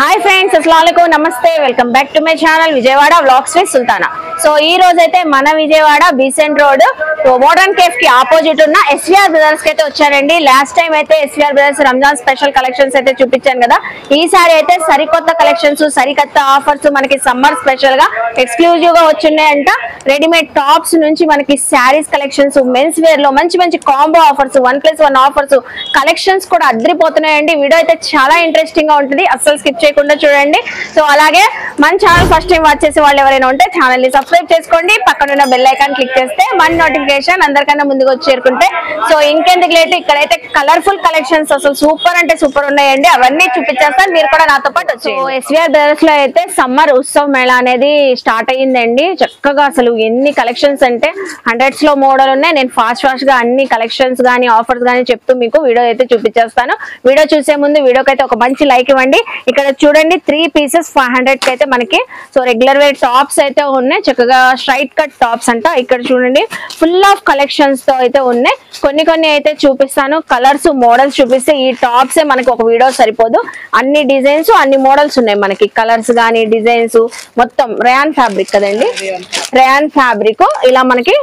Hi friends అస్సలం నమస్తే welcome back to my channel Vijayawada vlogs with Sultana so ఈ రోజు అయితే మన Vijayawada Besant road modern cafe కి ఆపోజిట్ ఉన్న ఎస్విఆర్ బ్రదర్స్ కి అయితే వచ్చారండి లాస్ట్ టైం అయితే SVR brothers Ramzan special collections అయితే చూపించాను కదా ఈసారి అయితే సరికొత్త కలెక్షన్స్ సరికొత్త ఆఫర్స్ మనకి సమ్మర్ స్పెషల్ గా ఎక్స్క్లూజివ్ గా వచ్చిన్నాయంట రెడీమేడ్ టాప్స్ నుంచి మనకి శారీస్ కలెక్షన్స్ మెన్స్ వేర్ లో మంచి మంచి combo offers one plus one offers collections కూడా అద్రిపోతున్నాయండి వీడియో అయితే చాలా ఇంట్రెస్టింగ్ గా ఉంటుంది అస్సలు స్కిప్ చేయకుండా చూడండి సో అలాగే మన ఛానల్ ఫస్ట్ టైం వాచ్ చేసే వాళ్ళు ఎవరైనా ఉంటే ఛానల్ ని సబ్స్క్రైబ్ చేసుకోండి పక్కన ఉన్న బెల్ ఐకాన్ క్లిక్ చేస్తే మన నోటిఫికేషన్ అందరికన్నా ముందుకు వచ్చి చేరుకుంటే సో ఇంకెందుకు లేట్ ఇక్కడైతే కలర్ఫుల్ కలెక్షన్స్ అసలు సూపర్ అంటే సూపర్ ఉన్నాయండి అవన్నీ చూపించేస్తాను మీరు కూడా నాతో పాటు వచ్చి ఎస్విఆర్ బ్రదర్స్ లో అయితే సమ్మర్ ఉత్సవ్ మేళా అనేది స్టార్ట్ అయ్యిందండి చక్కగా అసలు ఎన్ని కలెక్షన్స్ అంటే హండ్రెడ్స్ లో మోడల్ ఉన్నాయి నేను ఫాస్ట్ ఫాస్ట్ గా అన్ని కలెక్షన్స్ గానీ ఆఫర్స్ గానీ చెప్తూ మీకు వీడియో అయితే చూపించేస్తాను వీడియో చూసే ముందు వీడియోకి అయితే ఒక మంచి లైక్ ఇవ్వండి ఇక్కడ చూడండి త్రీ పీసెస్ ఫైవ్ హండ్రెడ్ కి అయితే మనకి సో రెగ్యులర్ వేర్ టాప్స్ అయితే ఉన్నాయి చక్కగా స్ట్రైట్ కట్ టాప్స్ అంట ఇక్కడ చూడండి ఫుల్ ఆఫ్ కలెక్షన్స్ తో అయితే ఉన్నాయి కొన్ని కొన్ని అయితే చూపిస్తాను కలర్స్ మోడల్స్ చూపిస్తే ఈ టాప్స్ మనకి ఒక వీడియో సరిపోదు అన్ని డిజైన్స్ అన్ని మోడల్స్ ఉన్నాయి మనకి కలర్స్ గానీ డిజైన్స్ మొత్తం రేయాన్ ఫ్యాబ్రిక్ కదండి రేయాన్ ఫ్యాబ్రిక్ ఇలా మనకి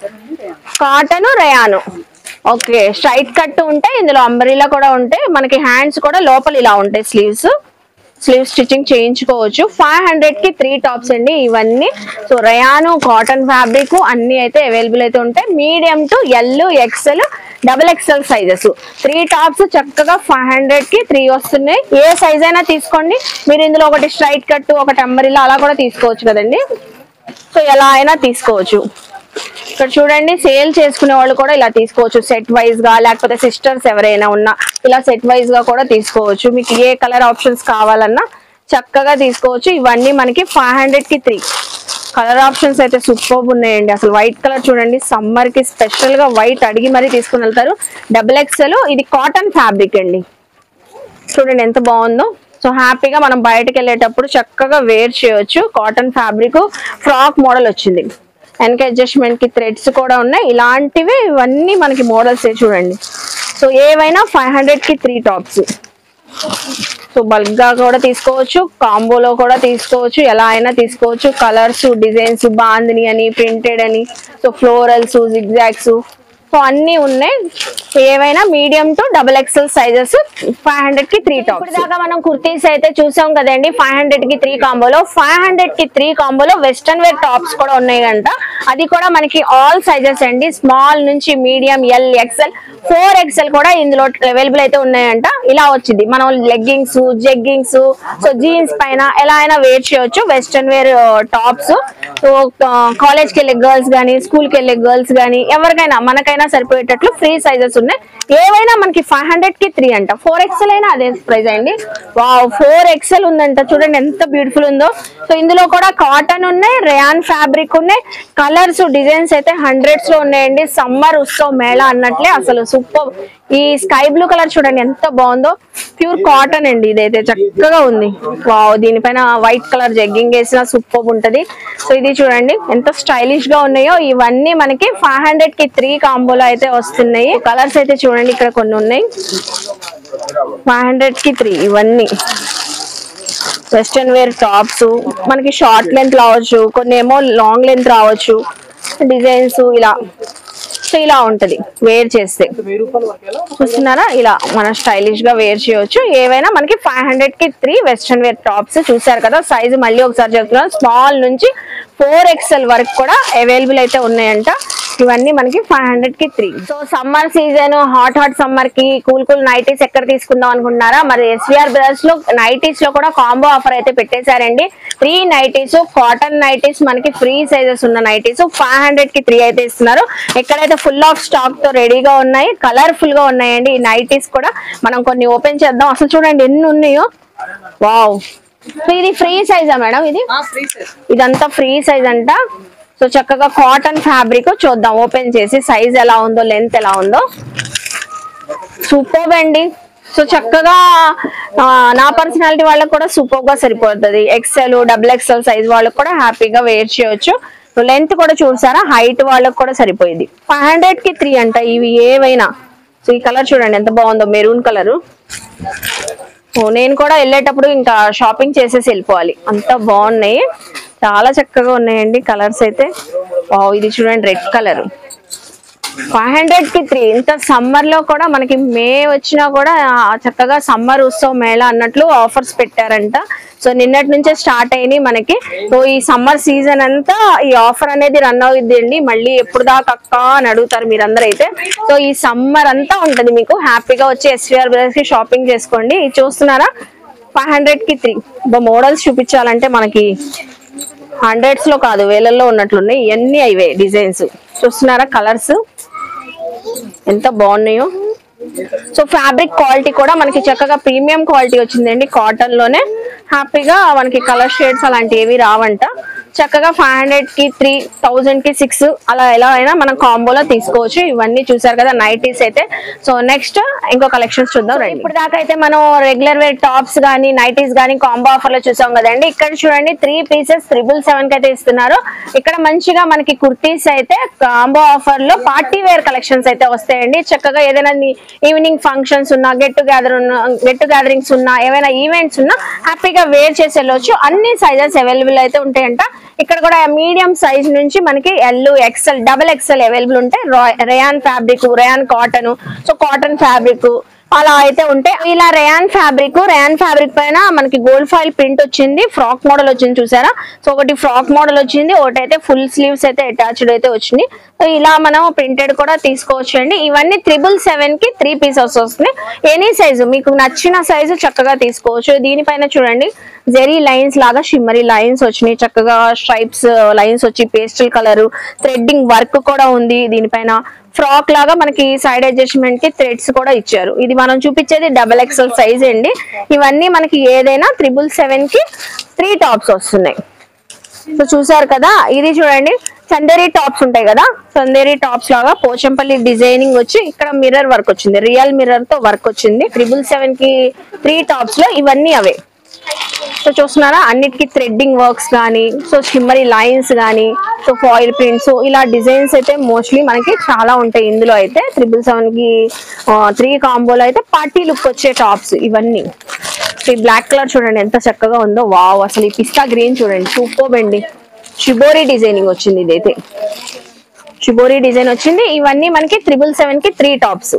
cotton rayon okay straight cut ఉంటాయి ఇందులో అంబరీలా కూడా ఉంటాయి మనకి హ్యాండ్స్ కూడా లోపల ఇలా ఉంటాయి స్లీవ్స్ స్లీవ్ స్టిచ్చింగ్ చేయించుకోవచ్చు ఫైవ్ హండ్రెడ్ కి త్రీ టాప్స్ అండి ఇవన్నీ సో రయాను కాటన్ ఫ్యాబ్రిక్ అన్ని అయితే అవైలబుల్ అయితే ఉంటాయి medium to L XL double XL sizes three tops చక్కగా ఫైవ్ హండ్రెడ్ కి త్రీ వస్తున్నాయి ఏ సైజ్ అయినా తీసుకోండి మీరు ఇందులో ఒకటి స్ట్రైట్ కట్ ఒకటి అంబరిలా అలా కూడా తీసుకోవచ్చు కదండి సో ఎలా అయినా తీసుకోవచ్చు ఇక్కడ చూడండి సేల్ చేసుకునే వాళ్ళు కూడా ఇలా తీసుకోవచ్చు సెట్ వైజ్ గా లేకపోతే సిస్టర్స్ ఎవరైనా ఉన్నా ఇలా సెట్ వైజ్ గా కూడా తీసుకోవచ్చు మీకు ఏ కలర్ ఆప్షన్స్ కావాలన్నా చక్కగా తీసుకోవచ్చు ఇవన్నీ మనకి ఫైవ్ హండ్రెడ్ కి త్రీ కలర్ ఆప్షన్స్ అయితే సూపర్ ఉన్నాయండి అసలు వైట్ కలర్ చూడండి సమ్మర్ కి స్పెషల్ గా వైట్ అడిగి మరీ తీసుకుని వెళ్తారు డబుల్ ఎక్స్ఎల్ ఇది కాటన్ ఫ్యాబ్రిక్ అండి చూడండి ఎంత బాగుందో సో హ్యాపీగా మనం బయటకు వెళ్ళేటప్పుడు చక్కగా వేర్ చేయొచ్చు కాటన్ ఫ్యాబ్రిక్ ఫ్రాక్ మోడల్ వచ్చింది వెనక అడ్జస్ట్మెంట్ కి థ్రెడ్స్ కూడా ఉన్నాయి ఇలాంటివి ఇవన్నీ మనకి మోడల్స్ చూడండి సో ఏవైనా ఫైవ్ హండ్రెడ్ కి త్రీ టాప్స్ సో బల్క్ గా కూడా తీసుకోవచ్చు కాంబోలో కూడా తీసుకోవచ్చు ఎలా అయినా తీసుకోవచ్చు కలర్స్ డిజైన్స్ బాందిని అని ప్రింటెడ్ అని సో ఫ్లోరల్స్ జిగ్జాక్స్ సో అన్ని ఉన్నాయి సో ఏవైనా medium to double XL sizes five hundred కి త్రీ టాప్ దాకా మనం కుర్తీస్ అయితే చూసాం కదండి ఫైవ్ హండ్రెడ్ కి త్రీ కాంబోలో ఫైవ్ హండ్రెడ్ కి త్రీ కాంబోలో వెస్టర్న్ వేర్ టాప్స్ కూడా ఉన్నాయి అంట అది కూడా మనకి ఆల్ సైజెస్ అండి స్మాల్ నుంచి medium L XL four XL కూడా ఇందులో అవైలబుల్ అయితే ఉన్నాయంట ఇలా వచ్చింది మనం లెగ్గింగ్స్ జెగ్గింగ్స్ సో జీన్స్ పైన ఎలా అయినా వేర్ చేయొచ్చు వెస్టర్న్ వేర్ టాప్స్ సో కాలేజ్కి వెళ్ళే గర్ల్స్ కానీ స్కూల్కి వెళ్ళే గర్ల్స్ కానీ ఎవరికైనా మనకైనా సరిపోయేటట్లు ఫ్రీ సైజెస్ ఉన్నాయి ఏవైనా మనకి ఫైవ్ హండ్రెడ్ కి త్రీ అంట ఫోర్ ఎక్స్ఎల్ అయినా అదే ప్రైస్ అండి వావ్ ఫోర్ ఎక్స్ఎల్ ఉందంట చూడండి ఎంత బ్యూటిఫుల్ ఉందో సో ఇందులో కూడా కాటన్ ఉన్నాయి రేయాన్ ఫ్యాబ్రిక్ ఉన్నాయి కలర్స్ డిజైన్స్ అయితే హండ్రెడ్స్ లో ఉన్నాయండి సమ్మర్ ఉత్సవ్ మేళా అన్నట్లే అసలు సూపర్ ఈ స్కై బ్లూ కలర్ చూడండి ఎంత బాగుందో ప్యూర్ కాటన్ అండి ఇదైతే చక్కగా ఉంది వావ్ దీనిపైన వైట్ కలర్ జగ్గింగ్ వేసిన సూపర్ ఉంటది సో ఇది చూడండి ఎంత స్టైలిష్ గా ఉన్నాయో ఇవన్నీ మనకి ఫైవ్ హండ్రెడ్ కి త్రీ కాంబోలో అయితే వస్తున్నాయి కలర్స్ అయితే చూడండి ఇక్కడ కొన్ని ఉన్నాయి ఫైవ్ హండ్రెడ్ కి త్రీ ఇవన్నీ వెస్టర్న్ వేర్ టాప్స్ మనకి షార్ట్ లెంత్ రావచ్చు కొన్ని ఏమో లాంగ్ లెంత్ రావచ్చు డిజైన్స్ ఇలా సో ఇలా ఉంటది వేర్ చేస్తే చూస్తున్నారా ఇలా మనం స్టైలిష్ గా వేర్ చేయొచ్చు ఏవైనా మనకి ఫైవ్ హండ్రెడ్ కి త్రీ వెస్ట్రన్ వేర్ టాప్స్ చూసారు కదా సైజ్ మళ్ళీ ఒకసారి చెప్తున్నాను స్మాల్ నుంచి ఫోర్ ఎక్స్ఎల్ వరకు కూడా అవైలబుల్ అయితే ఉన్నాయంట ఇవన్నీ మనకి ఫైవ్ హండ్రెడ్ కి three so summer season hot hot summer కి కూల్ కూల్ నైటీస్ ఎక్కడ తీసుకుందాం అనుకుంటున్నారా మరి ఎస్విఆర్ బ్రదర్స్ లో నైటీస్ లో కూడా కాంబో ఆఫర్ అయితే పెట్టేశారండి త్రీ నైటీస్ కాటన్ నైటీస్ మనకి ఫ్రీ సైజెస్ ఉన్న నైటీస్ ఫైవ్ హండ్రెడ్ కి త్రీ అయితే ఇస్తున్నారు ఎక్కడైతే ఫుల్ ఆఫ్ స్టాక్ తో రెడీగా ఉన్నాయి కలర్ఫుల్ గా ఉన్నాయండి ఈ నైటీస్ కూడా మనం కొన్ని ఓపెన్ చేద్దాం అసలు చూడండి ఎన్ని ఉన్నాయో వావ్ సో ఇది ఫ్రీ సైజా మేడం ఇది ఇదంతా ఫ్రీ సైజ్ అంట సో చక్కగా కాటన్ ఫ్యాబ్రిక్ చూద్దాం ఓపెన్ చేసి సైజ్ ఎలా ఉందో లెంత్ ఎలా ఉందో సూపర్ అండి సో చక్కగా ఆ, నా పర్సనాలిటీ వాళ్ళకి కూడా సూపర్ గా సరిపోతుంది ఎక్సెల్ డబుల్ ఎక్సెల్ సైజ్ వాళ్ళకి కూడా హ్యాపీగా వేర్ చేయొచ్చు సో లెంత్ కూడా చూసారా హైట్ వాళ్ళకి కూడా సరిపోయింది ఫైవ్ హండ్రెడ్ కి త్రీ అంట ఇవి ఏవైనా సో ఈ కలర్ చూడండి ఎంత బాగుందో మెరూన్ కలర్ ఓ, నేను కూడా వెళ్ళేటప్పుడు ఇంకా షాపింగ్ చేసేసి వెళ్ళిపోవాలి అంత బాగున్నాయి చాలా చక్కగా ఉన్నాయండి కలర్స్ అయితే వావ్, ఇది చూడండి రెడ్ కలర్ ఫైవ్ హండ్రెడ్ కి త్రీ ఇంత సమ్మర్ లో కూడా మనకి మే వచ్చినా కూడా ఆ, చక్కగా సమ్మర్ ఉత్సవ్ మేళ అన్నట్లు ఆఫర్స్ పెట్టారంట సో నిన్నటి నుంచే స్టార్ట్ అయినాయి మనకి సో ఈ సమ్మర్ సీజన్ అంతా ఈ ఆఫర్ అనేది రన్ అవుద్ది అండి మళ్ళీ ఎప్పుడు దాకా అక్క అని అడుగుతారు మీరందరూ అయితే సో ఈ సమ్మర్ అంతా ఉంటది మీకు హ్యాపీగా వచ్చి ఎస్వీఆర్ బ్రదర్స్ కి షాపింగ్ చేసుకోండి ఇది చూస్తున్నారా ఫైవ్ హండ్రెడ్ కి త్రీ మోడల్స్ చూపించాలంటే మనకి హండ్రెడ్స్ లో కాదు వేలల్లో ఉన్నట్లున్నాయి ఇవన్నీ అవే డిజైన్స్ చూస్తున్నారా కలర్స్ ఎంత బాగున్నాయో సో ఫ్యాబ్రిక్ క్వాలిటీ కూడా మనకి చక్కగా ప్రీమియం క్వాలిటీ వచ్చిందండి కాటన్ లోనే హ్యాపీగా మనకి కలర్ షేడ్స్ అలాంటివి ఏవి రావంట చక్కగా ఫైవ్ హండ్రెడ్ కి త్రీ థౌజండ్ కి సిక్స్ అలా ఎలా అయినా మనం కాంబోలో తీసుకోవచ్చు ఇవన్నీ చూసారు కదా నైటీస్ అయితే సో నెక్స్ట్ ఇంకో కలెక్షన్స్ చూద్దాం రండి ఇప్పుడు దాకా అయితే మనం రెగ్యులర్ వేర్ టాప్స్ కానీ నైటీస్ కానీ కాంబో ఆఫర్ లో చూసాం కదండి ఇక్కడ చూడండి త్రీ పీసెస్ త్రిబుల్ సెవెన్ కి అయితే ఇస్తున్నారు ఇక్కడ మంచిగా మనకి కుర్తీస్ అయితే కాంబో ఆఫర్ లో పార్టీ వేర్ కలెక్షన్స్ అయితే వస్తాయండి చక్కగా ఏదైనా ఈవినింగ్ ఫంక్షన్స్ ఉన్నా గెట్ టుగెదర్ ఉన్నా గెట్ టుగెదరింగ్స్ ఉన్నా ఏమైనా ఈవెంట్స్ ఉన్నా హ్యాపీగా వేర్ చేసి వెళ్ళొచ్చు అన్ని సైజెస్ అవైలబుల్ అయితే ఉంటాయంట ఇక్కడ కూడా మీడియం సైజ్ నుంచి మనకి L XL double XL available ఉంటాయి rayon fabric rayon cotton so cotton fabric అలా అయితే ఉంటే ఇలా రేయాన్ ఫ్యాబ్రిక్ రేయాన్ ఫ్యాబ్రిక్ పైన మనకి గోల్డ్ ఫాయిల్ ప్రింట్ వచ్చింది ఫ్రాక్ మోడల్ వచ్చింది చూసారా సో ఒకటి ఫ్రాక్ మోడల్ వచ్చింది ఒకటి అయితే ఫుల్ స్లీవ్స్ అయితే అటాచ్డ్ అయితే వచ్చింది సో ఇలా మనం ప్రింటెడ్ కూడా తీసుకోవచ్చు అండి ఇవన్నీ త్రిబుల్ సెవెన్ కి త్రీ పీసెస్ వస్తున్నాయి ఎనీ సైజు మీకు నచ్చిన సైజు చక్కగా తీసుకోవచ్చు దీనిపైన చూడండి జెరీ లైన్స్ లాగా షిమ్మరీ లైన్స్ వచ్చినాయి చక్కగా స్ట్రైప్స్ లైన్స్ వచ్చి పేస్టల్ కలర్ థ్రెడ్డింగ్ వర్క్ కూడా ఉంది దీనిపైన ఫ్రాక్ లాగా మనకి సైడ్ అడ్జస్ట్మెంట్ కి థ్రెడ్స్ కూడా ఇచ్చారు ఇది మనం చూపించేది డబల్ ఎక్సెల్ సైజ్ అండి ఇవన్నీ మనకి ఏదైనా త్రిబుల్ సెవెన్ కి త్రీ టాప్స్ వస్తున్నాయి సో చూసారు కదా ఇది చూడండి చందేరి టాప్స్ ఉంటాయి కదా చందేరి టాప్స్ లాగా పోచంపల్లి డిజైనింగ్ వచ్చి ఇక్కడ మిర్రర్ వర్క్ వచ్చింది రియల్ మిర్రర్ తో వర్క్ వచ్చింది ట్రిపుల్ సెవెన్ కి త్రీ టాప్స్ లో ఇవన్నీ అవే సో చూస్తున్నారా అన్నిటికీ థ్రెడ్డింగ్ వర్క్స్ కానీ సో షిమ్మరీ లైన్స్ కానీ సో ఫాయిల్ ప్రింట్స్ ఇలా డిజైన్స్ అయితే మోస్ట్లీ మనకి చాలా ఉంటాయి ఇందులో అయితే త్రిబుల్ సెవెన్ కి త్రీ కాంబోలో అయితే పార్టీ లుక్ వచ్చే టాప్స్ ఇవన్నీ ఈ బ్లాక్ కలర్ చూడండి ఎంత చక్కగా ఉందో వావ్ అసలు ఈ పిస్తా గ్రీన్ చూడండి సూపర్ అండి షిబోరి డిజైనింగ్ వచ్చింది ఇదైతే షిబోరి డిజైన్ వచ్చింది ఇవన్నీ మనకి త్రిబుల్ సెవెన్ కి three tops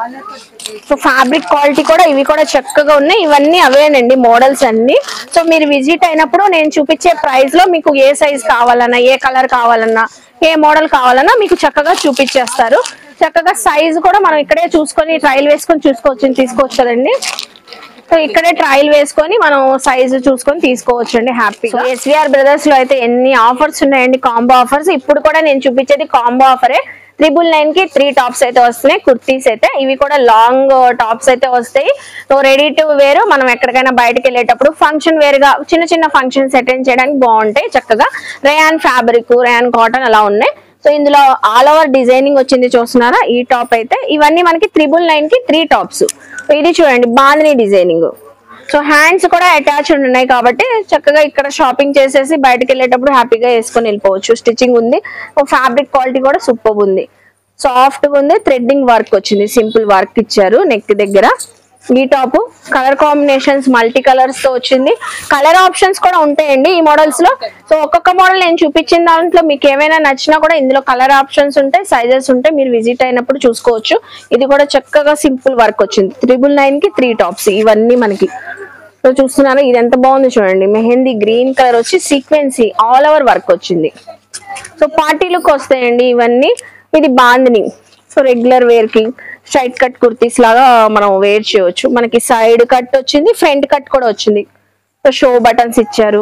so fabric quality కూడా ఇవి కూడా చక్కగా ఉన్నాయి ఇవన్నీ అవేనండి మోడల్స్ అన్ని సో మీరు విజిట్ అయినప్పుడు నేను చూపించే ప్రైస్ లో మీకు ఏ సైజ్ కావాలన్నా ఏ కలర్ కావాలన్నా ఏ మోడల్ కావాలన్నా మీకు చక్కగా చూపించేస్తారు చక్కగా సైజ్ కూడా మనం ఇక్కడే చూసుకొని ట్రయల్ వేసుకొని చూసుకోవచ్చు తీసుకోవచ్చు కదండి సో ఇక్కడే ట్రయల్ వేసుకొని మనం సైజు చూసుకొని తీసుకోవచ్చు అండి హ్యాపీగా ఎస్విఆర్ బ్రదర్స్ లో అయితే ఎన్ని ఆఫర్స్ ఉన్నాయండి కాంబో ఆఫర్స్ ఇప్పుడు కూడా నేను చూపించేది కాంబో ఆఫరే త్రిబుల్ నైన్ కి త్రీ టాప్స్ అయితే వస్తున్నాయి కుర్తీస్ అయితే ఇవి కూడా లాంగ్ టాప్స్ అయితే వస్తాయి సో రెడీ టు వేరు మనం ఎక్కడికైనా బయటకు వెళ్ళేటప్పుడు ఫంక్షన్ వేర్ గా చిన్న చిన్న ఫంక్షన్స్ అటెండ్ చేయడానికి బాగుంటాయి చక్కగా రేయాన్ ఫ్యాబ్రిక్ రేయాన్ కాటన్ అలా ఉన్నాయి సో ఇందులో ఆల్ ఓవర్ డిజైనింగ్ వచ్చింది చూస్తున్నారా ఈ టాప్ అయితే ఇవన్నీ మనకి త్రిబుల్ నైన్ కి త్రీ టాప్స్ ఇది చూడండి బాందిని డిజైనింగ్ సో హ్యాండ్స్ కూడా అటాచ్డ్ ఉన్నాయి కాబట్టి చక్కగా ఇక్కడ షాపింగ్ చేసేసి బయటకు వెళ్ళేటప్పుడు హ్యాపీగా వేసుకొని వెళ్ళిపోవచ్చు స్టిచ్చింగ్ ఉంది ఫ్యాబ్రిక్ క్వాలిటీ కూడా సూపర్ ఉంది సాఫ్ట్ గా ఉంది థ్రెడ్డింగ్ వర్క్ వచ్చింది సింపుల్ వర్క్ ఇచ్చారు నెక్ దగ్గర ఈ top colour combinations multi colours తో వచ్చింది కలర్ ఆప్షన్స్ కూడా ఉంటాయండి ఈ మోడల్స్ లో సో ఒక్కొక్క మోడల్ నేను చూపించిన దాంట్లో మీకు ఏమైనా నచ్చినా కూడా ఇందులో కలర్ ఆప్షన్స్ ఉంటాయి సైజెస్ ఉంటాయి మీరు విజిట్ అయినప్పుడు చూసుకోవచ్చు ఇది కూడా చక్కగా సింపుల్ వర్క్ వచ్చింది త్రిబుల్ నైన్ కి త్రీ టాప్స్ ఇవన్నీ మనకి సో చూస్తున్నారు ఇది ఎంత బాగుంది చూడండి మెహందీ గ్రీన్ కలర్ వచ్చి సీక్వెన్సీ ఆల్ ఓవర్ వర్క్ వచ్చింది సో పార్టీలకు వస్తాయండి ఇవన్నీ ఇది బాందిని సో రెగ్యులర్ వేర్ కి స్ట్రైట్ కట్ కుర్తీస్ లాగా మనం వేర్ చేయవచ్చు మనకి సైడ్ కట్ వచ్చింది ఫ్రంట్ కట్ కూడా వచ్చింది సో షో బటన్స్ ఇచ్చారు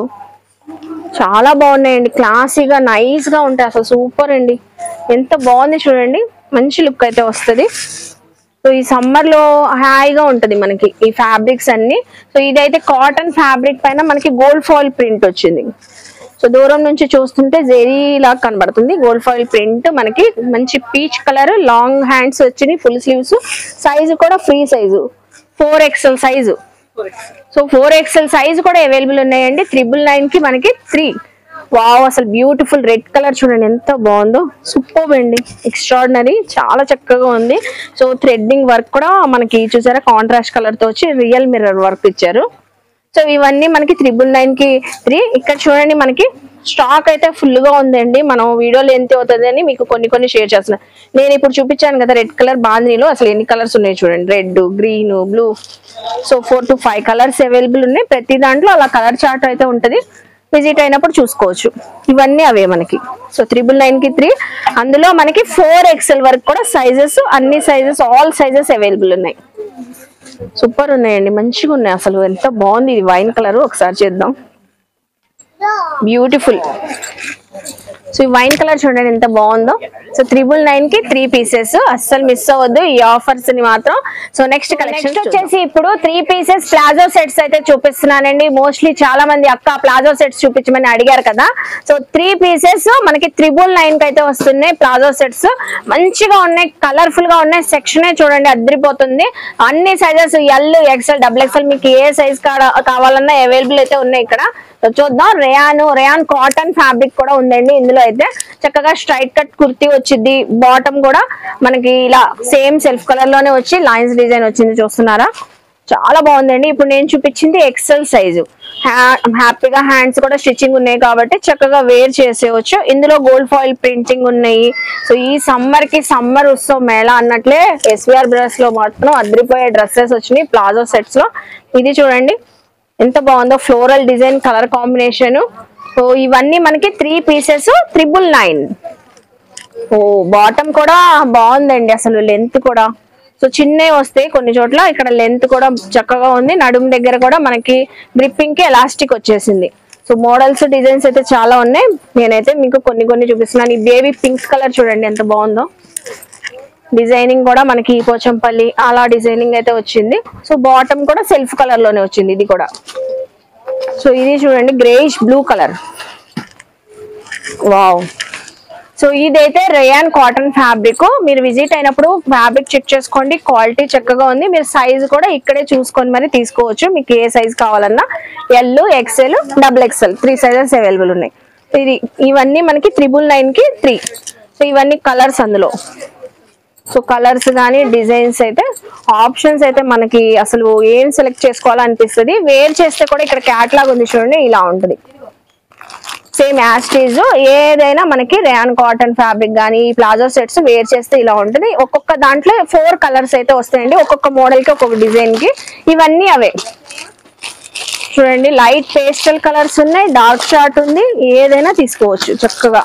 చాలా బాగున్నాయండి క్లాసీగా నైస్ గా ఉంటాయి అసలు సూపర్ అండి ఎంత బాగుంది చూడండి మంచి లుక్ అయితే వస్తుంది సో ఈ సమ్మర్ లో హాయిగా ఉంటది మనకి ఈ ఫ్యాబ్రిక్స్ అన్ని సో ఇదైతే కాటన్ ఫ్యాబ్రిక్ పైన మనకి గోల్డ్ ఫాయిల్ ప్రింట్ వచ్చింది సో దూరం నుంచి చూస్తుంటే జెరీ లాగా కనబడుతుంది గోల్డ్ ఫాయిల్ ప్రింట్ మనకి మంచి పీచ్ కలర్ లాంగ్ హ్యాండ్స్ వచ్చినాయి ఫుల్ స్లీవ్స్ సైజు కూడా free size four XL size so four XL size కూడా అవైలబుల్ ఉన్నాయండి త్రిబుల్ నైన్ కి మనకి త్రీ వావ్ అసలు బ్యూటిఫుల్ రెడ్ కలర్ చూడండి ఎంత బాగుందో సూపర్ అండి ఎక్స్ట్రాడినరీ చాలా చక్కగా ఉంది సో థ్రెడ్డింగ్ వర్క్ కూడా మనకి చూసారా కాంట్రాస్ట్ కలర్ తో వచ్చి రియల్ మిర్రర్ వర్క్ ఇచ్చారు సో ఇవన్నీ మనకి త్రిబుల్ నైన్ కి త్రీ ఇక్కడ చూడండి మనకి స్టాక్ అయితే ఫుల్ గా ఉందండి మనం వీడియోలో ఎంత అవుతుంది అని మీకు కొన్ని కొన్ని షేర్ చేస్తున్నాను నేను ఇప్పుడు చూపించాను కదా రెడ్ కలర్ బాందినీలో అసలు ఎన్ని కలర్స్ ఉన్నాయి చూడండి red green blue so four to five colours available ఉన్నాయి ప్రతి దాంట్లో అలా కలర్ చార్ట్ అయితే ఉంటది విజిట్ అయినప్పుడు చూసుకోవచ్చు ఇవన్నీ అవే మనకి సో త్రిబుల్ నైన్ కి త్రీ అందులో మనకి ఫోర్ ఎక్సెల్ వరకు కూడా సైజెస్ అన్ని సైజెస్ ఆల్ సైజెస్ అవైలబుల్ ఉన్నాయి సూపర్ ఉన్నాయండి మంచిగా ఉన్నాయి అసలు ఎంత బాగుంది ఇది వైన్ కలర్ ఒకసారి చేద్దాం బ్యూటిఫుల్ సో ఈ వైన్ కలర్ చూడండి ఎంత బాగుందో సో త్రిబుల్ నైన్ కి త్రీ పీసెస్ అస్సలు మిస్ అవ్వద్దు ఈ ఆఫర్స్ ని మాత్రం సో నెక్స్ట్ కలెక్షన్ వచ్చేసి ఇప్పుడు త్రీ పీసెస్ ప్లాజో సెట్స్ అయితే చూపిస్తున్నానండి మోస్ట్లీ చాలా మంది అక్క ప్లాజో సెట్స్ చూపించమని అడిగారు కదా సో త్రీ పీసెస్ మనకి త్రిబుల్ నైన్ కి అయితే వస్తున్నాయి ప్లాజో సెట్స్ మంచిగా ఉన్నాయి కలర్ఫుల్ గా ఉన్నాయి సెక్షన్ చూడండి అద్దరిపోతుంది అన్ని sizes L XL double XL మీకు ఏ సైజ్ కావాలన్నా అవైలబుల్ అయితే ఉన్నాయి ఇక్కడ సో చూద్దాం రేయాన్ రేయాన్ కాటన్ ఫ్యాబ్రిక్ కూడా ఉందండి ఇందులో అయితే చక్కగా స్ట్రైట్ కట్ కుర్తీ వచ్చింది బాటమ్ కూడా మనకి ఇలా సేమ్ సెల్ఫ్ కలర్ లోనే వచ్చి లైన్స్ డిజైన్ వచ్చింది చూస్తున్నారా చాలా బాగుందండి ఇప్పుడు నేను చూపించింది ఎక్సెల్ సైజు హ్యాపీగా హ్యాండ్స్ కూడా స్టిచ్చింగ్ ఉన్నాయి కాబట్టి చక్కగా వేర్ చేసేయచ్చు ఇందులో గోల్డ్ ఫాయిల్ ప్రింటింగ్ ఉన్నాయి సో ఈ సమ్మర్ కి సమ్మర్ ఉత్సవ్ మేళా అన్నట్లే ఎస్విఆర్ బ్రస్ లో మాత్రం అదిరిపోయే డ్రెస్సెస్ వచ్చినాయి ప్లాజో సెట్స్ లో ఇది చూడండి ఎంత బాగుందో floral design colour combination so ఇవన్నీ మనకి త్రీ పీసెస్ త్రిబుల్ నైన్ ఓ బాటమ్ కూడా బాగుందండి అసలు లెంత్ కూడా సో చిన్నవి వస్తాయి కొన్ని చోట్ల ఇక్కడ లెంత్ కూడా చక్కగా ఉంది నడుము దగ్గర కూడా మనకి గ్రిప్పింగ్ కి ఎలాస్టిక్ వచ్చేసింది సో మోడల్స్ డిజైన్స్ అయితే చాలా ఉన్నాయి నేనైతే మీకు కొన్ని కొన్ని చూపిస్తున్నాను ఈ బేబీ పింక్ కలర్ చూడండి ఎంత బాగుందో డిజైనింగ్ కూడా మనకి పోచంపల్లి అలా డిజైనింగ్ అయితే వచ్చింది సో బాటమ్ కూడా సెల్ఫ్ కలర్ లోనే వచ్చింది ఇది కూడా సో ఇది చూడండి greyish blue colour wow so ఇదైతే రేయాన్ కాటన్ ఫ్యాబ్రిక్ మీరు విజిట్ అయినప్పుడు ఫ్యాబ్రిక్ చెక్ చేసుకోండి క్వాలిటీ చక్కగా ఉంది మీరు సైజ్ కూడా ఇక్కడే చూసుకొని మరి తీసుకోవచ్చు మీకు ఏ సైజ్ కావాలన్నా L XL double XL three sizes available ఉన్నాయి ఇది ఇవన్నీ మనకి త్రిబుల్ నైన్ కి త్రీ సో ఇవన్నీ కలర్స్ అందులో సో కలర్స్ కానీ డిజైన్స్ అయితే ఆప్షన్స్ అయితే మనకి అసలు ఏం సెలెక్ట్ చేసుకోవాలనిపిస్తుంది వేర్ చేస్తే కూడా ఇక్కడ క్యాట్లాగ్ ఉంది చూడండి ఇలా ఉంటుంది సేమ్ యాస్టీజ్ ఏదైనా మనకి రేయాన్ కాటన్ ఫ్యాబ్రిక్ కానీ ప్లాజో సెట్స్ వేర్ చేస్తే ఇలా ఉంటుంది ఒక్కొక్క దాంట్లో ఫోర్ కలర్స్ అయితే వస్తాయండి ఒక్కొక్క మోడల్ కి ఒక్కొక్క డిజైన్ కి ఇవన్నీ అవే చూడండి లైట్ పేస్టల్ కలర్స్ ఉన్నాయి డార్క్ షార్ట్ ఉంది ఏదైనా తీసుకోవచ్చు చక్కగా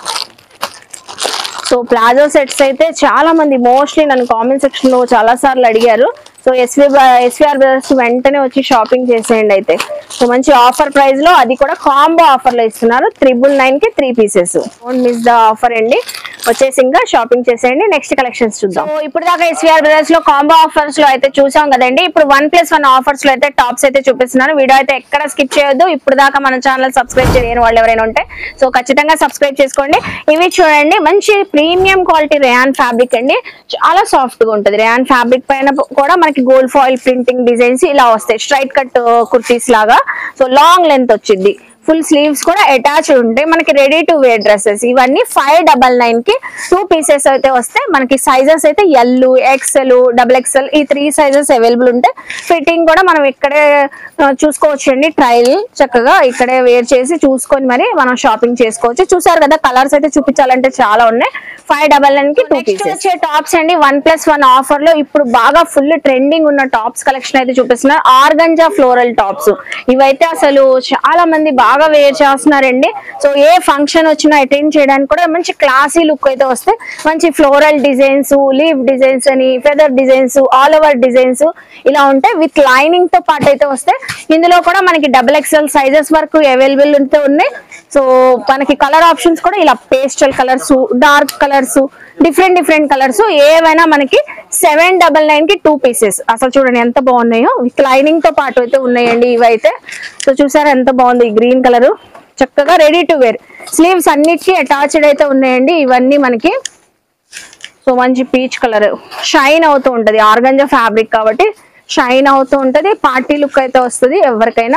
సో ప్లాజో సెట్స్ అయితే చాలా మంది మోస్ట్లీ నన్ను కామెంట్ సెక్షన్ లో చాలా సార్లు అడిగారు సో ఎస్వి ఎస్విఆర్ బ్రదర్స్ వెంటనే వచ్చి షాపింగ్ చేసేయండి అయితే సో మంచి ఆఫర్ ప్రైస్ లో అది కూడా కాంబో ఆఫర్ లో ఇస్తున్నారు త్రిబుల్ నైన్ కి three pieces don't miss the offer అండి వచ్చేసి ఇంకా షాపింగ్ చేసేయండి నెక్స్ట్ కలెక్షన్స్ చూద్దాం సో ఇప్పుడు దాకా ఎస్విఆర్ బ్రదర్స్ లో కాంబో ఆఫర్స్ లో అయితే చూసాం కదండి ఇప్పుడు వన్ ప్లస్ వన్ ఆఫర్స్ లో అయితే టాప్స్ అయితే చూపిస్తున్నారు వీడియో అయితే ఎక్కడ స్కిప్ చేయొద్దు ఇప్పుడు దాకా మన ఛానల్ సబ్స్క్రైబ్ చేయని వాళ్ళు ఎవరైనా ఉంటే సో ఖచ్చితంగా సబ్స్క్రైబ్ చేసుకోండి ఇవి చూడండి మంచి ప్రీమియం క్వాలిటీ రేయాన్ ఫ్యాబ్రిక్ అండి చాలా సాఫ్ట్ గా ఉంటుంది రేయాన్ ఫ్యాబ్రిక్ పైన కూడా మనకి గోల్డ్ ఫాయిల్ ప్రింటింగ్ డిజైన్స్ ఇలా వస్తాయి స్ట్రైట్ కట్ కుర్తీస్ లాగా సో లాంగ్ లెంత్ వచ్చింది ఫుల్ స్లీవ్స్ కూడా అటాచ్ ఉంటాయి మనకి రెడీ టు వేర్ డ్రెస్సెస్ ఇవన్నీ ఫైవ్ డబల్ నైన్ కి టూ పీసెస్ అయితే వస్తే మనకి సైజెస్ అయితే ఎల్ ఎక్సెల్ డబుల్ ఎక్సెల్ ఈ త్రీ సైజెస్ అవైలబుల్ ఉంటాయి ఫిట్టింగ్ కూడా మనం ఇక్కడే ఆ, చూసుకోవచ్చు అండి ట్రయల్ చక్కగా ఇక్కడే వేర్ చేసి చూసుకొని మరి మనం షాపింగ్ చేసుకోవచ్చు చూసారు కదా కలర్స్ అయితే చూపించాలంటే చాలా ఉన్నాయి ఫైవ్ డబల్ నైన్ కి టూ పీసెస్ వచ్చే టాప్స్ అండి వన్ ప్లస్ వన్ ఆఫర్ లో ఇప్పుడు బాగా ఫుల్ ట్రెండింగ్ ఉన్న టాప్స్ కలెక్షన్ అయితే చూపిస్తున్నారు ఆర్గంజా ఫ్లోరల్ టాప్స్ ఇవైతే అసలు చాలా మంది బాగా వేర్ చేస్తున్నారండి సో ఏ ఫంక్షన్ వచ్చినా అటెండ్ చేయడానికి కూడా మంచి క్లాసీ లుక్ అయితే వస్తాయి మంచి ఫ్లోరల్ డిజైన్స్ లీవ్ డిజైన్స్ అని feather designs all over designs ఇలా ఉంటాయి విత్ లైనింగ్ తో పాటు అయితే వస్తాయి ఇందులో కూడా మనకి డబుల్ ఎక్స్ఎల్ సైజెస్ వరకు అవైలబుల్ ఉంటే ఉన్నాయి సో మనకి కలర్ ఆప్షన్స్ కూడా ఇలా pastel colours dark colours different different colours ఏవైనా మనకి సెవెన్ డబల్ నైన్ కి టూ పీసెస్ అసలు చూడండి ఎంత బాగున్నాయో విత్ లైనింగ్ తో పాటు అయితే ఉన్నాయండి ఇవైతే సో చూసారా ఎంత బాగుంది ఈ గ్రీన్ కలర్ చక్కగా రెడీ టు వేర్ స్లీవ్స్ అన్నిటికీ అటాచ్డ్ అయితే ఉన్నాయండి ఇవన్నీ మనకి సో మంచి పీచ్ కలర్ షైన్ అవుతూ ఉంటది ఆర్గంజా ఫ్యాబ్రిక్ కాబట్టి షైన్ అవుతూ ఉంటది పార్టీ లుక్ అయితే వస్తుంది ఎవరికైనా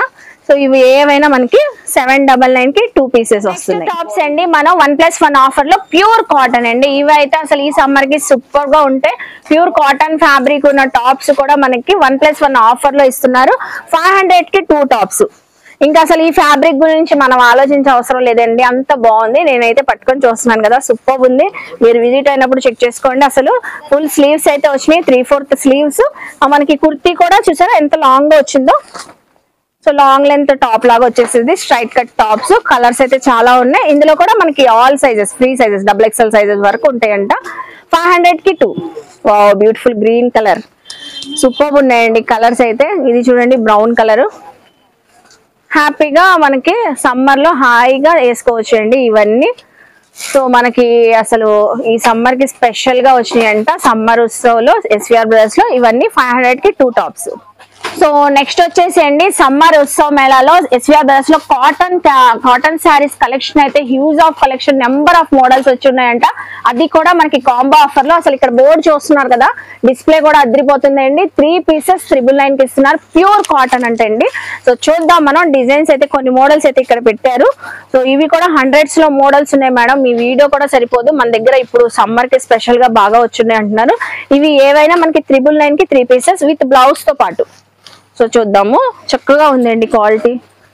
సో ఇవి ఏవైనా మనకి సెవెన్ డబల్ నైన్ కి టూ పీసెస్ వస్తున్నాయి టాప్స్ అండి మనం వన్ ప్లస్ వన్ ఆఫర్ లో ప్యూర్ కాటన్ అండి ఇవి అయితే అసలు ఈ సమ్మర్ కి సూపర్ గా ఉంటాయి ప్యూర్ కాటన్ ఫ్యాబ్రిక్ ఉన్న టాప్స్ కూడా మనకి వన్ ప్లస్ వన్ ఆఫర్ లో ఇస్తున్నారు ఫైవ్ హండ్రెడ్ కి టూ టాప్స్ ఇంకా అసలు ఈ ఫ్యాబ్రిక్ గురించి మనం ఆలోచించే అవసరం లేదండి అంత బాగుంది నేనైతే పట్టుకొని చూస్తున్నాను కదా సూపర్ ఉంది మీరు విజిట్ అయినప్పుడు చెక్ చేసుకోండి అసలు ఫుల్ స్లీవ్స్ అయితే వచ్చినాయి త్రీ ఫోర్త్ స్లీవ్స్ మనకి కుర్తీ కూడా చూసారా ఎంత లాంగ్ గా వచ్చిందో సో లాంగ్ లెంత్ టాప్ లాగా వచ్చేసింది స్ట్రైట్ కట్ టాప్స్ కలర్స్ అయితే చాలా ఉన్నాయి ఇందులో కూడా మనకి all sizes free sizes double XL sizes వరకు ఉంటాయంట ఫైవ్ హండ్రెడ్ కి two beautiful green colour super ఉన్నాయండి కలర్స్ అయితే ఇది చూడండి బ్రౌన్ కలర్ హ్యాపీగా మనకి సమ్మర్ లో హాయిగా వేసుకోవచ్చు అండి ఇవన్నీ సో మనకి అసలు ఈ సమ్మర్ కి స్పెషల్ గా వచ్చినాయంట సమ్మర్ ఉత్సవ్లో ఎస్విఆర్ బ్రదర్స్ లో ఇవన్నీ ఫైవ్ హండ్రెడ్ కి టూ టాప్స్ సో నెక్స్ట్ వచ్చేసి అండి సమ్మర్ ఉత్సవ్ మేళాలో ఎస్విఆర్ బ్రదర్స్ లో కాటన్ కాటన్ శారీస్ కలెక్షన్ అయితే huge of collection number of models వచ్చి ఉన్నాయంట అది కూడా మనకి కాంబో ఆఫర్ లో అసలు ఇక్కడ బోర్డు చూస్తున్నారు కదా డిస్ప్లే కూడా అదిరిపోతుందండి త్రీ పీసెస్ త్రిబుల్ నైన్ కి ఇస్తున్నారు ప్యూర్ కాటన్ అంటే అండి సో చూద్దాం మనం డిజైన్స్ అయితే కొన్ని మోడల్స్ అయితే ఇక్కడ పెట్టారు సో ఇవి కూడా హండ్రెడ్స్ లో మోడల్స్ ఉన్నాయి మేడం మీ వీడియో కూడా సరిపోదు మన దగ్గర ఇప్పుడు సమ్మర్ కి స్పెషల్ గా బాగా వచ్చున్నాయి అంటున్నారు ఇవి ఏవైనా మనకి త్రిబుల్ నైన్ కి త్రీ పీసెస్ విత్ బ్లౌజ్ తో పాటు సో చూద్దాము చక్కగా ఉందండి క్వాలిటీ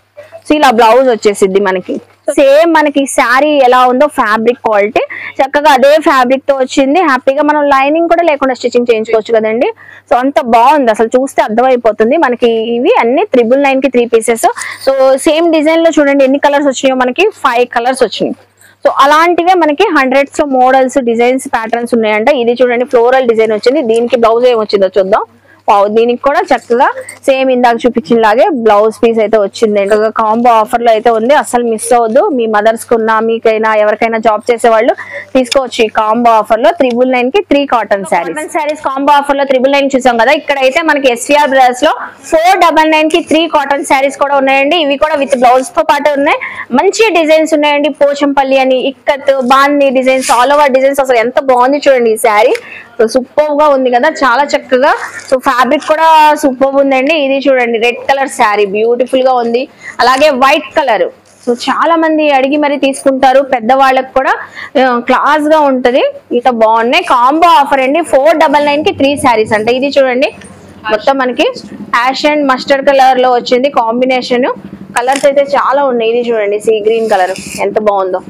సో ఇలా బ్లౌజ్ వచ్చేసిద్ది మనకి సేమ్ మనకి శారీ ఎలా ఉందో ఫ్యాబ్రిక్ క్వాలిటీ చక్కగా అదే ఫ్యాబ్రిక్ తో వచ్చింది హ్యాపీగా మనం లైనింగ్ కూడా లేకుండా స్టిచ్చింగ్ చేయించుకోవచ్చు కదండి సో అంత బాగుంది అసలు చూస్తే అర్థమైపోతుంది మనకి ఇవి అన్ని త్రిబుల్ నైన్ కి three pieces so same design లో చూడండి ఎన్ని కలర్స్ వచ్చినాయో మనకి ఫైవ్ కలర్స్ వచ్చినాయి సో అలాంటివే మనకి హండ్రెడ్స్ లో మోడల్స్ డిజైన్స్ ప్యాటర్న్స్ ఉన్నాయంట ఇది చూడండి ఫ్లోరల్ డిజైన్ వచ్చింది దీనికి బ్లౌజ్ ఏం వచ్చిందో చూద్దాం వావ్, దీనికి కూడా చక్కగా సేమ్ ఇందాక చూపించిన లాగే బ్లౌజ్ పీస్ అయితే వచ్చింది కాంబో ఆఫర్ లో అయితే ఉంది అసలు మిస్ అవ్వద్దు మీ మదర్స్ కున్నా మీకైనా ఎవరికైనా జాబ్ చేసే వాళ్ళు తీసుకోవచ్చు ఈ కాంబో ఆఫర్ లో త్రిబుల్ నైన్ కి three cotton saris cotton saris combo offer లో త్రిబుల్ నైన్ చూసాం కదా ఇక్కడ అయితే మనకి ఎస్విఆర్ బ్రదర్స్ లో ఫోర్ డబల్ నైన్ కి త్రీ కాటన్ శారీస్ కూడా ఉన్నాయండి ఇవి కూడా విత్ బ్లౌజ్ తో పాటు ఉన్నాయి మంచి డిజైన్స్ ఉన్నాయండి పోచంపల్లి అని ఇక్కత్ బాంది డిజైన్స్ ఆల్ ఓవర్ డిజైన్స్ అసలు ఎంత బాగుంది చూడండి ఈ శారీ సో సూపర్ గా ఉంది కదా చాలా చక్కగా సో ఫ్యాబ్రిక్ కూడా సూపర్ ఉందండి ఇది చూడండి రెడ్ కలర్ శారీ బ్యూటిఫుల్ గా ఉంది అలాగే వైట్ కలర్ సో చాలా మంది అడిగి మరి తీసుకుంటారు పెద్దవాళ్ళకి కూడా క్లాస్ గా ఉంటది ఇంత బాగున్నాయి కాంబో ఆఫర్ అండి ఫోర్ డబల్ నైన్ కి త్రీ శారీస్ అంటే ఇది చూడండి మొత్తం మనకి యాష్ అండ్ మస్టర్డ్ కలర్ లో వచ్చింది కాంబినేషన్ కలర్స్ అయితే చాలా ఉన్నాయి ఇది చూడండి సీ గ్రీన్ కలర్ ఎంత బాగుందో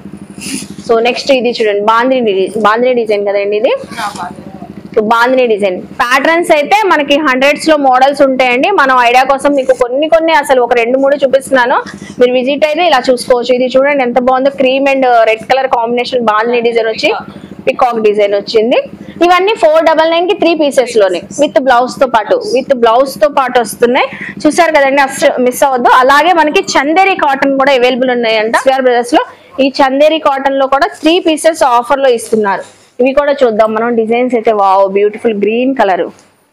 సో నెక్స్ట్ ఇది చూడండి బాంద్రీ బాంద్రీ డిజైన్ కదండి ఇది బాందిని డిజైన్ ప్యాటర్న్స్ అయితే మనకి హండ్రెడ్స్ లో మోడల్స్ ఉంటాయండి మనం ఐడియా కోసం మీకు కొన్ని కొన్ని అసలు ఒక రెండు మూడు చూపిస్తున్నాను మీరు విజిట్ అయితే ఇలా చూసుకోవచ్చు ఇది చూడండి ఎంత బాగుందో cream and red colour combination bandhani design వచ్చి పికాక్ డిజైన్ వచ్చింది ఇవన్నీ ఫోర్ డబల్ నైన్ కి త్రీ పీసెస్ లోనే విత్ బ్లౌజ్ తో పాటు విత్ బ్లౌజ్ తో పాటు వస్తున్నాయి చూసారు కదండి అసలు మిస్ అవ్వద్దు అలాగే మనకి చందేరి కాటన్ కూడా అవైలబుల్ ఉన్నాయంట స్క్వేర్ బ్రదర్స్ లో ఈ చందేరి కాటన్ లో కూడా త్రీ పీసెస్ ఆఫర్ లో ఇస్తున్నారు ఇవి కూడా చూద్దాం మనం డిజైన్స్ అయితే వావ్ బ్యూటిఫుల్ గ్రీన్ కలర్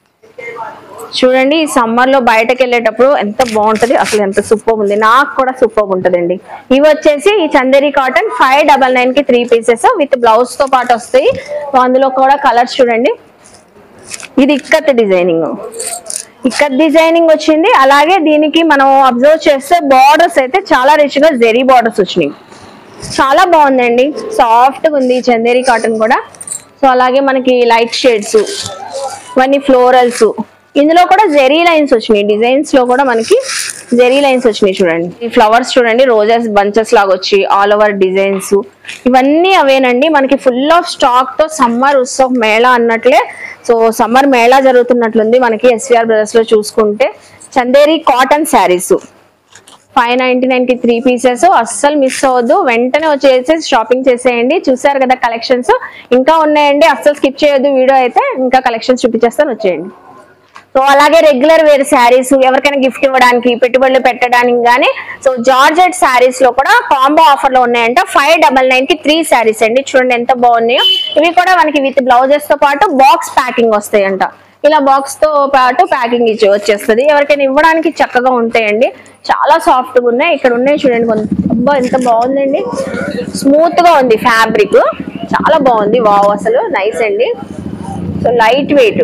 చూడండి ఈ సమ్మర్ లో బయటకు వెళ్ళేటప్పుడు ఎంత బాగుంటది అసలు ఎంత సూపర్ ఉంది నాకు కూడా సూపర్ ఉంటదండి ఇవి వచ్చేసి ఈ Chanderi cotton five double nine కి త్రీ పీసెస్ విత్ బ్లౌజ్ తో పాటు వస్తాయి సో అందులో కూడా కలర్స్ చూడండి ఇది ఇక్కత్ డిజైనింగ్ ఇక్కత్ డిజైనింగ్ వచ్చింది అలాగే దీనికి మనం అబ్జర్వ్ చేస్తే బార్డర్స్ అయితే చాలా రిచ్ గా జెరీ బార్డర్స్ వచ్చినాయి చాలా బాగుందండి సాఫ్ట్ గా ఉంది ఈ చందేరి కాటన్ కూడా సో అలాగే మనకి లైట్ షేడ్స్ ఇవన్నీ ఫ్లోరల్స్ ఇందులో కూడా జెరీ లైన్స్ వచ్చినాయి డిజైన్స్ లో కూడా మనకి జెరీ లైన్స్ వచ్చినాయి చూడండి ఈ ఫ్లవర్స్ చూడండి రోజెస్ బంచెస్ లాగా వచ్చి ఆల్ ఓవర్ డిజైన్స్ ఇవన్నీ అవేనండి మనకి ఫుల్ ఆఫ్ స్టాక్ తో సమ్మర్ ఉత్సవ్ మేళా అన్నట్లే సో సమ్మర్ మేళా జరుగుతున్నట్లుంది మనకి ఎస్విఆర్ బ్రదర్స్ లో చూసుకుంటే Chanderi cotton saris five ninety nine కి త్రీ పీసెస్ అస్సలు మిస్ అవ్వద్దు వెంటనే వచ్చేసి షాపింగ్ చేసేయండి చూసారు కదా కలెక్షన్స్ ఇంకా ఉన్నాయండి అస్సలు స్కిప్ చేయొద్దు వీడియో అయితే ఇంకా కలెక్షన్స్ చూపించేస్తాను వచ్చేయండి సో అలాగే రెగ్యులర్ వేర్ శారీస్ ఎవరికైనా గిఫ్ట్ ఇవ్వడానికి పెట్టుబడులు పెట్టడానికి కానీ సో జార్జెట్ శారీస్ లో కూడా కాంబో ఆఫర్ లో ఉన్నాయంట ఫైవ్ డబల్ నైన్ కి త్రీ శారీస్ అండి చూడండి ఎంత బాగున్నాయో ఇవి కూడా మనకి విత్ బ్లౌజెస్ తో పాటు బాక్స్ ప్యాకింగ్ వస్తాయంట ఇలా బాక్స్ తో పాటు ప్యాకింగ్ ఇచ్చి వచ్చేస్తుంది ఎవరికైనా ఇవ్వడానికి చక్కగా ఉంటాయండి చాలా సాఫ్ట్ గా ఉన్నాయి ఇక్కడ ఉన్నాయి చూడండి కొంత అబ్బా ఎంత బాగుందండి స్మూత్ గా ఉంది ఫ్యాబ్రిక్ చాలా బాగుంది వావ్ అసలు నైస్ అండి so light weight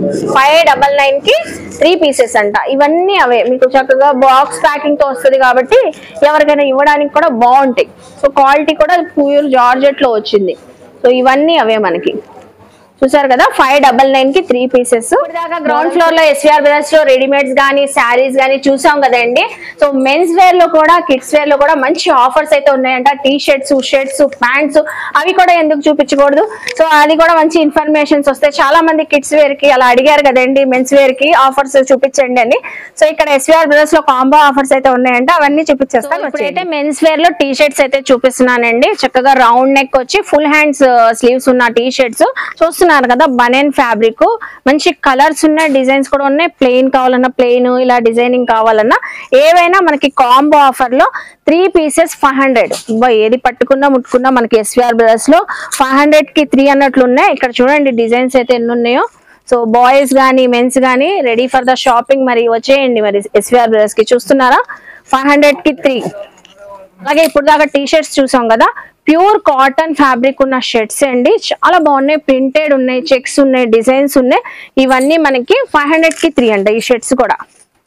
five double nine కి త్రీ పీసెస్ అంట ఇవన్నీ అవే మీకు చక్కగా బాక్స్ ప్యాకింగ్ తో వస్తుంది కాబట్టి ఎవరికైనా ఇవ్వడానికి కూడా బాగుంటాయి సో క్వాలిటీ కూడా ప్యూర్ జార్జెట్ లో వచ్చింది సో ఇవన్నీ అవే మనకి చూసారు కదా ఫైవ్ డబల్ నైన్ కి త్రీ పీసెస్ దాకా గ్రౌండ్ ఫ్లోర్ లో ఎస్విఆర్ బ్రదర్స్ లో రెడీమేడ్స్ గానీ శారీస్ గానీ చూసాం కదండి సో మెన్స్ వేర్ లో కూడా కిడ్స్ వేర్ లో కూడా మంచి ఆఫర్స్ అయితే ఉన్నాయంట టీ షర్ట్స్ షర్ట్స్ ప్యాంట్స్ అవి కూడా ఎందుకు చూపించకూడదు సో అది కూడా మంచి ఇన్ఫర్మేషన్స్ వస్తాయి చాలా మంది కిడ్స్ వేర్ కి అలా అడిగారు కదండి మెన్స్ వేర్ కి ఆఫర్స్ చూపించండి అని సో ఇక్కడ ఎస్విఆర్ బ్రదర్స్ లో కాంబో ఆఫర్స్ అయితే ఉన్నాయంట అవన్నీ చూపించేస్తాను ఇప్పుడైతే మెన్స్ వేర్ లో టీ షర్ట్స్ అయితే చూపిస్తున్నానండి చక్కగా రౌండ్ నెక్ వచ్చి ఫుల్ హ్యాండ్స్ స్లీవ్స్ ఉన్న టీ షర్ట్స్ చూస్తున్నారు కదా బనెన్ ఫ్యాబ్రిక్ మంచి కలర్స్ ఉన్నాయి డిజైన్స్ కూడా ఉన్నాయి ప్లెయిన్ కావాలన్నా ప్లెయిన్ ఇలా డిజైనింగ్ కావాలన్నా ఏవైనా మనకి కాంబో ఆఫర్ లో త్రీ పీసెస్ ఫైవ్ హండ్రెడ్ ఏది పట్టుకున్నా ముట్టుకున్నా మనకి ఎస్విఆర్ బ్రదర్స్ లో ఫైవ్ హండ్రెడ్ కి త్రీ అన్నట్లు ఉన్నాయి ఇక్కడ చూడండి డిజైన్స్ అయితే ఎన్ని ఉన్నాయో సో బాయ్స్ గానీ మెన్స్ గానీ రెడీ ఫర్ ద షాపింగ్ మరి వచ్చేయండి మరి ఎస్విఆర్ బ్రదర్స్ కి చూస్తున్నారా ఫైవ్ హండ్రెడ్ కి త్రీ అలాగే ఇప్పుడు దాకా టీ షర్ట్స్ చూసాం కదా ప్యూర్ కాటన్ ఫ్యాబ్రిక్ ఉన్న షర్ట్స్ అండి చాలా బాగున్నాయి ప్రింటెడ్ ఉన్నాయి చెక్స్ ఉన్నాయి డిజైన్స్ ఉన్నాయి ఇవన్నీ మనకి ఫైవ్ హండ్రెడ్ కి త్రీ అంట ఈ షర్ట్స్ కూడా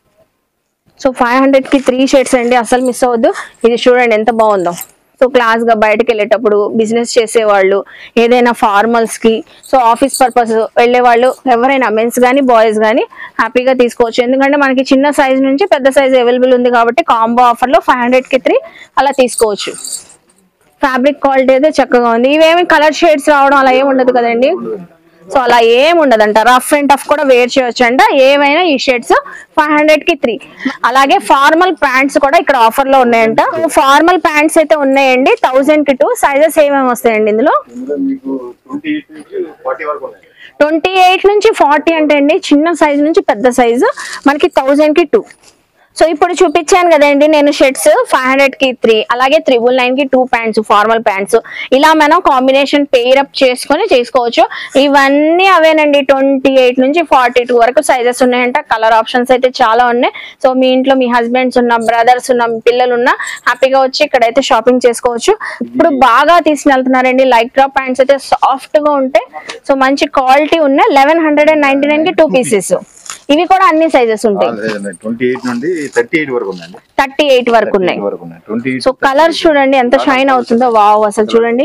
సో ఫైవ్ హండ్రెడ్ కి త్రీ షర్ట్స్ అండి అసలు మిస్ అవ్వద్దు ఇది చూడండి ఎంత బాగుందో సో క్లాస్ గా బయటకు వెళ్ళేటప్పుడు బిజినెస్ చేసేవాళ్ళు ఏదైనా ఫార్మల్స్ కి సో ఆఫీస్ పర్పస్ వెళ్ళే వాళ్ళు ఎవరైనా మెన్స్ కానీ బాయ్స్ కానీ హ్యాపీగా తీసుకోవచ్చు ఎందుకంటే మనకి చిన్న సైజ్ నుంచి పెద్ద సైజ్ అవైలబుల్ ఉంది కాబట్టి కాంబో ఆఫర్ లో ఫైవ్ హండ్రెడ్ కి త్రీ అలా తీసుకోవచ్చు ఫ్యాబ్రిక్ క్వాలిటీ అయితే చక్కగా ఉంది ఇవేమి కలర్ షేడ్స్ రావడం అలా ఏమి ఉండదు కదండి సో అలా ఏం ఉండదంట రఫ్ అండ్ టఫ్ కూడా వేర్ చేయొచ్చు అంట ఏవైనా ఈ షర్ట్స్ ఫైవ్ హండ్రెడ్ కి త్రీ అలాగే ఫార్మల్ ప్యాంట్స్ కూడా ఇక్కడ ఆఫర్ లో ఉన్నాయంట ఫార్మల్ ప్యాంట్స్ అయితే ఉన్నాయండి థౌసండ్ కి టూ సైజెస్ ఏమేమి వస్తాయండి ఇందులో ఇందులో మీకు ట్వంటీ ఎయిట్ నుంచి ఫార్టీ వరకు ఉన్నాయి ట్వంటీ ఎయిట్ నుంచి ఫార్టీ అంటే అండి చిన్న సైజ్ నుంచి పెద్ద సైజు మనకి థౌజండ్ కి టూ సో ఇప్పుడు చూపించాను కదండి నేను షర్ట్స్ ఫైవ్ హండ్రెడ్ కి త్రీ అలాగే త్రిబుల్ నైన్ కి టూ ప్యాంట్స్ ఫార్మల్ ప్యాంట్స్ ఇలా మనం కాంబినేషన్ పేర్ అప్ చేసుకొని చేసుకోవచ్చు ఇవన్నీ అవేనండి ట్వంటీ ఎయిట్ నుంచి ఫార్టీ టూ వరకు సైజెస్ ఉన్నాయంట కలర్ ఆప్షన్స్ అయితే చాలా ఉన్నాయి సో మీ ఇంట్లో మీ హస్బెండ్స్ ఉన్న బ్రదర్స్ ఉన్న మీ పిల్లలు ఉన్న హ్యాపీగా వచ్చి ఇక్కడైతే షాపింగ్ చేసుకోవచ్చు ఇప్పుడు బాగా తీసుకుని వెళ్తున్నారండి లైట్ డ్రాప్ ప్యాంట్స్ అయితే సాఫ్ట్ గా ఉంటాయి సో మంచి క్వాలిటీ ఉన్నాయి eleven hundred and ninety nine కి టూ పీసెస్ ఇవి కూడా అన్ని సైజెస్ ఉంటాయి ట్వంటీ ఎయిట్ నుండి థర్టీ ఎయిట్ వరకు ఉందండి థర్టీ ఎయిట్ వరకు ఉన్నాయి వరకు ఉన్నాయి ట్వంటీ సో కలర్స్ చూడండి ఎంత షైన్ అవుతుందో వావ్ అసలు చూడండి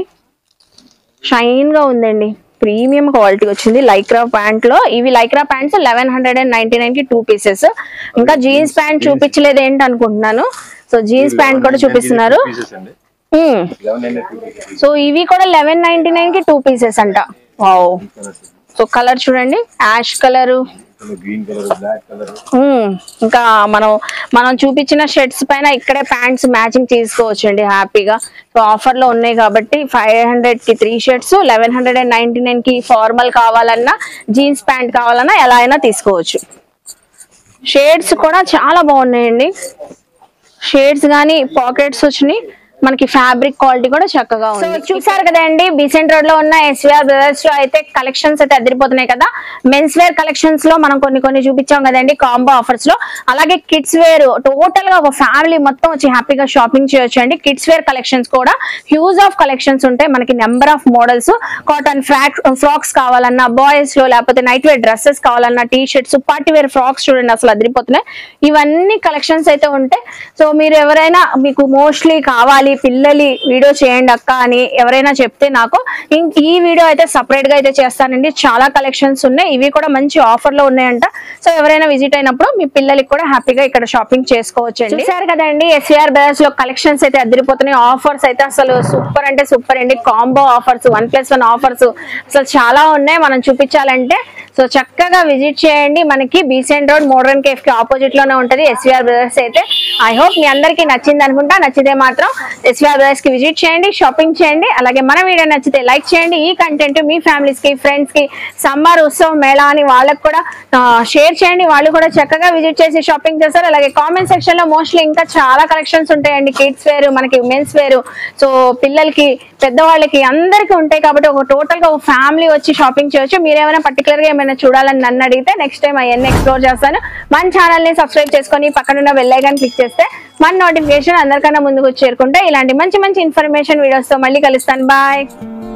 షైన్ గా ఉందండి ప్రీమియం క్వాలిటీ వచ్చింది లైక్రా ప్యాంట్ లో ఇవి lycra pants eleven hundred and ninety nine కి టూ పీసెస్ ఇంకా జీన్స్ ప్యాంట్ చూపించలేదు ఏంటి అనుకుంటున్నాను సో జీన్స్ ప్యాంట్ కూడా చూపిస్తున్నారు పీసెస్ అండి మ్మ్. Eleven hundred two pieces so ఇవి కూడా లెవెన్ నైన్టీ నైన్ కి టూ పీసెస్ అంట వావ్ సో కలర్ చూడండి ash colour green colour black colour ఇంకా మనం మనం చూపించిన షర్ట్స్ పైన ఇక్కడే ప్యాంట్స్ మ్యాచింగ్ తీసుకోవచ్చు అండి హ్యాపీగా సో ఆఫర్ లో ఉన్నాయి కాబట్టి ఫైవ్ హండ్రెడ్ కి three shirts eleven hundred and ninety nine కి ఫార్మల్ కావాలన్నా జీన్స్ ప్యాంట్ కావాలన్నా ఎలా అయినా తీసుకోవచ్చు షేడ్స్ కూడా చాలా బాగున్నాయండి షేడ్స్ కానీ పాకెట్స్ వచ్చినాయి మనకి ఫ్యాబ్రిక్ క్వాలిటీ కూడా చక్కగా ఉంది చూసారు కదండి బీసెంట్ రోడ్ లో ఉన్న ఎస్విఆర్ బ్రదర్స్ లో అయితే కలెక్షన్స్ అయితే అదిరిపోతున్నాయి కదా మెన్స్ వేర్ కలెక్షన్స్ లో మనం కొన్ని కొన్ని చూపించాం కదండి కాంబో ఆఫర్స్ లో అలాగే కిడ్స్ వేర్ టోటల్ గా ఒక ఫ్యామిలీ మొత్తం వచ్చి హ్యాపీగా షాపింగ్ చేయొచ్చు అండి కిడ్స్ వేర్ కలెక్షన్స్ కూడా హ్యూజ్ ఆఫ్ కలెక్షన్స్ ఉంటాయి మనకి number of models cotton frock frocks కావాలన్నా బాయ్స్ లో లేకపోతే నైట్ వేర్ డ్రెస్సెస్ కావాలన్నా T shirts party wear frocks చూడండి అసలు అదిరిపోతున్నాయి ఇవన్నీ కలెక్షన్స్ అయితే ఉంటాయి సో మీరు ఎవరైనా మీకు మోస్ట్లీ కావాలి పిల్లలి వీడియో చేయండి అక్క అని ఎవరైనా చెప్తే నాకు ఇం- ఈ వీడియో అయితే సపరేట్ గా అయితే చేస్తానండి చాలా కలెక్షన్స్ ఉన్నాయి ఇవి కూడా మంచి ఆఫర్ లో ఉన్నాయంట సో ఎవరైనా విజిట్ అయినప్పుడు మీ పిల్లలకి కూడా హ్యాపీగా ఇక్కడ షాపింగ్ చేసుకోవచ్చు అండి చూసారు కదండి ఎస్ఆర్ బ్రదర్స్ లో కలెక్షన్స్ అయితే అదిరిపోతున్నాయి ఆఫర్స్ అయితే అసలు సూపర్ అంటే సూపర్ అండి combo offers one plus one offers అసలు చాలా ఉన్నాయి మనం చూపించాలంటే సో చక్కగా విజిట్ చేయండి మనకి బీసెంట్ రోడ్ మోడర్న్ కేఫ్ కి ఆపోజిట్ లోనే ఉంటది ఎస్విఆర్ బ్రదర్స్ అయితే ఐ హోప్ మీ అందరికీ నచ్చింది అనుకుంటా నచ్చితే మాత్రం ఎస్విఆర్ బ్రదర్స్ కి విజిట్ చేయండి షాపింగ్ చేయండి అలాగే మన వీడియో నచ్చితే లైక్ చేయండి ఈ కంటెంట్ మీ ఫ్యామిలీస్ కి ఫ్రెండ్స్ కి సమ్మర్ ఉత్సవం మేళా అని వాళ్ళకి కూడా షేర్ చేయండి వాళ్ళు కూడా చక్కగా విజిట్ చేసి షాపింగ్ చేస్తారు అలాగే కామెంట్ సెక్షన్ లో మోస్ట్లీ ఇంకా చాలా కలెక్షన్స్ ఉంటాయండి కిడ్స్ వేర్ మనకి మెన్స్ వేర్ సో పిల్లలకి పెద్దవాళ్ళకి అందరికీ ఉంటాయి కాబట్టి ఒక టోటల్ గా ఒక ఫ్యామిలీ వచ్చి షాపింగ్ చేయొచ్చు మీరు ఏమైనా పర్టికులర్ గా ఏమైనా చూడాలని నన్ను అడిగితే నెక్స్ట్ టైం అవన్నీ ఎక్స్ప్లోర్ చేస్తాను మన ఛానల్ ని సబ్స్క్రైబ్ చేసుకొని పక్కనున్న బెల్ ఐకాన్ క్లిక్ చేస్తే మన నోటిఫికేషన్ అందరికన్నా ముందుకు చేరుకుంటే ఇలాంటి మంచి మంచి ఇన్ఫర్మేషన్ వీడియోస్ తో మళ్ళీ కలుస్తాను బాయ్